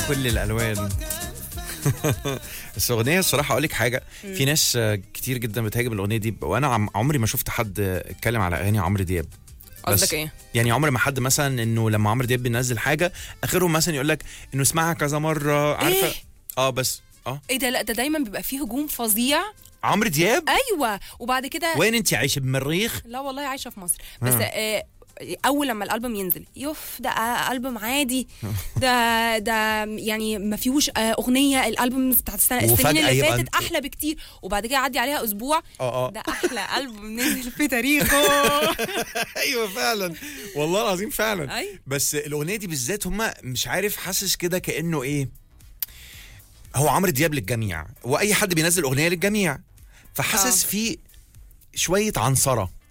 كل الالوان بس اغنيه الصراحه اقول لك حاجه في ناس آه، كتير جدا بتهاجم الاغنيه دي وانا عم عمري ما شفت حد اتكلم على اغاني عمرو دياب بس قصدك ايه؟ يعني عمر ما حد مثلا انه لما عمرو دياب بينزل حاجه اخرهم مثلا يقول لك انه اسمعها كذا مره عارفه إيه؟ اه بس اه ايه ده لا ده دايما بيبقى فيه هجوم فظيع عمرو دياب ايوه وبعد كده وين انت عايشه بالمريخ لا والله عايشه في مصر بس آه اول لما الالبوم ينزل يوف ده آه البوم عادي ده ده يعني ما فيهوش آه اغنيه الالبوم بتاعت السنه السنين وفجأة اللي يبقى فاتت انت- احلى بكتير وبعد كده يعدي عليها اسبوع اه اه ده احلى البوم نزل في تاريخه ايوه فعلا والله العظيم فعلا أيوة. بس الاغنيه دي بالذات هم مش عارف حاسس كده كانه ايه هو عمرو دياب للجميع واي حد بينزل اغنيه للجميع فحاسس آه. في شويه عنصره